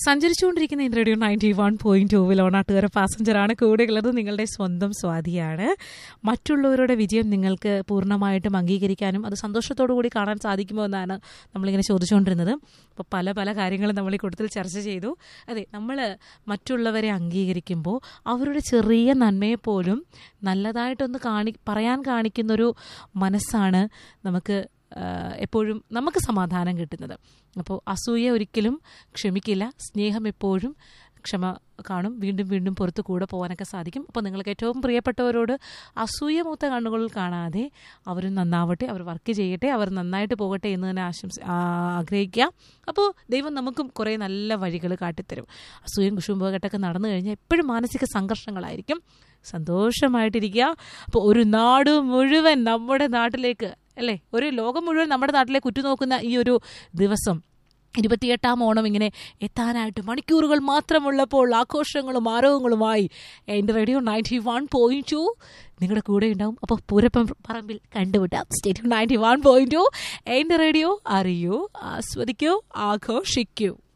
സഞ്ചരിച്ചുകൊണ്ടിരിക്കുന്ന ഇന്ന് radio ninety one point ടൂവിൽ ഓണാട്ടുകാര പാസഞ്ചറാണ് കൂടെയുള്ളത് നിങ്ങളുടെ സ്വന്തം സ്വാതിയാണ് മറ്റുള്ളവരുടെ വിജയം നിങ്ങൾക്ക് പൂർണ്ണമായിട്ടും അംഗീകരിക്കാനും അത് സന്തോഷത്തോടു കൂടി കാണാൻ സാധിക്കുമോ എന്നാണ് നമ്മളിങ്ങനെ ചോദിച്ചുകൊണ്ടിരുന്നത് അപ്പോൾ പല പല കാര്യങ്ങളും നമ്മൾ ഈ കൂട്ടത്തിൽ ചർച്ച ചെയ്തു അതെ നമ്മൾ മറ്റുള്ളവരെ അംഗീകരിക്കുമ്പോൾ അവരുടെ ചെറിയ നന്മയെപ്പോലും നല്ലതായിട്ടൊന്ന് കാണി പറയാൻ കാണിക്കുന്നൊരു മനസ്സാണ് നമുക്ക് ആഹ് എപ്പോഴും നമുക്ക് സമാധാനം കിട്ടുന്നത് അപ്പോൾ അസൂയ ഒരിക്കലും ക്ഷമിക്കില്ല സ്നേഹം എപ്പോഴും ക്ഷമ കാണും വീണ്ടും വീണ്ടും പുറത്ത് കൂടെ പോകാനൊക്കെ സാധിക്കും അപ്പോൾ നിങ്ങൾക്ക് ഏറ്റവും പ്രിയപ്പെട്ടവരോട് അസൂയ മൂത്ത കണ്ണുകളിൽ കാണാതെ അവരും നന്നാവട്ടെ അവർ വർക്ക് ചെയ്യട്ടെ അവർ നന്നായിട്ട് പോകട്ടെ എന്ന് തന്നെ ആശംസ ആ, ആഗ്രഹിക്കുക അപ്പോൾ ദൈവം നമുക്കും കുറേ നല്ല വഴികൾ കാട്ടിത്തരും അസൂയം കുശുംബകട്ടൊക്കെ നടന്നു കഴിഞ്ഞാൽ എപ്പോഴും മാനസിക സംഘർഷങ്ങളായിരിക്കും സന്തോഷമായിട്ടിരിക്കുക അപ്പോൾ ഒരു നാട് മുഴുവൻ നമ്മുടെ നാട്ടിലേക്ക് അല്ലേ ഒരു ലോകം മുഴുവൻ നമ്മുടെ നാട്ടിലേക്ക് ഉറ്റുനോക്കുന്ന ഈ ഒരു ദിവസം ഇരുപത്തിയെട്ടാം ഓണം ഇങ്ങനെ എത്താനായിട്ട് മണിക്കൂറുകൾ മാത്രമുള്ളപ്പോൾ ആഘോഷങ്ങളും ആരോഗ്യങ്ങളുമായി എൻ്റെ radio ninety one point two നിങ്ങളുടെ കൂടെ ഉണ്ടാവും അപ്പോൾ പൂരപ്പം പറമ്പിൽ കണ്ടുവിട്ടാം stay ninety one point two എൻ്റെ റേഡിയോ അറിയൂ ആസ്വദിക്കൂ ആഘോഷിക്കൂ